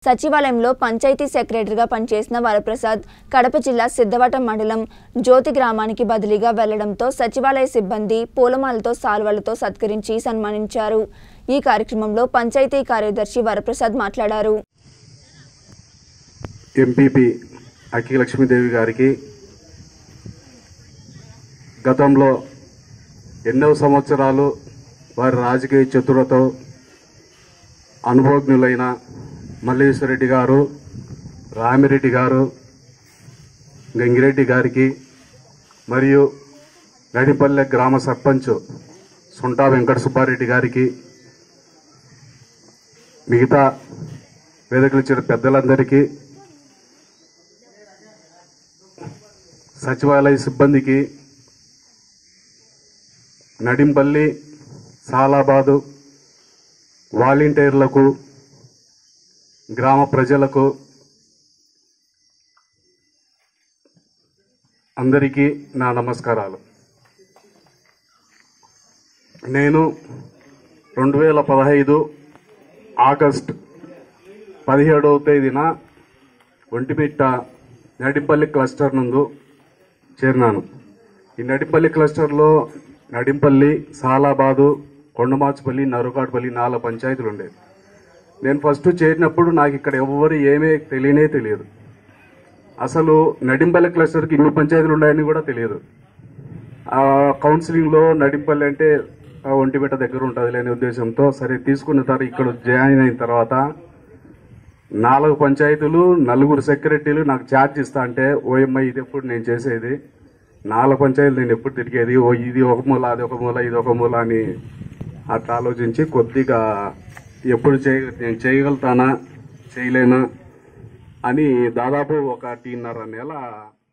సచివాలయంలో పంచాయతీ సెక్రటరీగా పనిచేసిన వరప్రసాద్ కడప జిల్లా సిద్ధవటం మండలం జ్యోతి గ్రామానికి బదిలీగా వెళ్లడంతో సచివాలయ సిబ్బంది పూలమాలతో సాల్వలతో సత్కరించి సన్మానించారు ఈ కార్యక్రమంలో పంచాయతీ కార్యదర్శి వరప్రసాద్ మాట్లాడారు ఎంపీపీ అఖి లక్ష్మీదేవి గారికి గతంలో ఎన్నో సంవత్సరాలు వారి రాజకీయ చతురతో అనుభవజ్ఞులైన మల్లేశ్వరరెడ్డి గారు రామిరెడ్డి గారు గంగిరెడ్డి గారికి మరియు నడిపల్లె గ్రామ సర్పంచ్ సుంటా వెంకట సుబ్బారెడ్డి గారికి మిగతా వేదికలు ఇచ్చిన పెద్దలందరికీ సచివాలయ సిబ్బందికి నడింపల్లి సాలాబాదు వాలంటీర్లకు గ్రామ ప్రజలకు అందరికీ నా నమస్కారాలు నేను రెండు వేల పదహైదు ఆగస్ట్ పదిహేడవ తేదీన ఒంటిమిట్ట నడింపల్లి క్లస్టర్ నందు చేరినాను ఈ నడింపల్లి క్లస్టర్లో నడింపల్లి సాలాబాదు కొండమాచుపల్లి నరుకాటుపల్లి నాలుగు పంచాయతీలు ఉండేవి నేను ఫస్ట్ చేరినప్పుడు నాకు ఇక్కడ ఎవరు ఏమీ తెలియనే తెలియదు అసలు నడింపల్లి క్లస్టర్కి ఇన్ని పంచాయతీలు ఉన్నాయని కూడా తెలియదు ఆ కౌన్సిలింగ్లో నడింపల్లి అంటే ఆ ఒంటిమిట్ట దగ్గర ఉంటుంది లేని ఉద్దేశంతో సరే తీసుకున్న తర్వాత ఇక్కడ జాయిన్ అయిన తర్వాత నాలుగు పంచాయతీలు నలుగురు సెక్రటరీలు నాకు ఛార్జ్ ఇస్తా అంటే ఓఎంఐ ఇది ఎప్పుడు నేను చేసేది నాలుగు పంచాయతీలు నేను ఎప్పుడు తిరిగేది ఓ ఇది ఒక మూల అది ఒక మూల ఇది ఒక మూల అని అట్లా ఆలోచించి కొద్దిగా ఎప్పుడు చేయ నేను చేయగలుగుతానా చేయలేనా అని దాదాపు ఒకటిన్నర నెల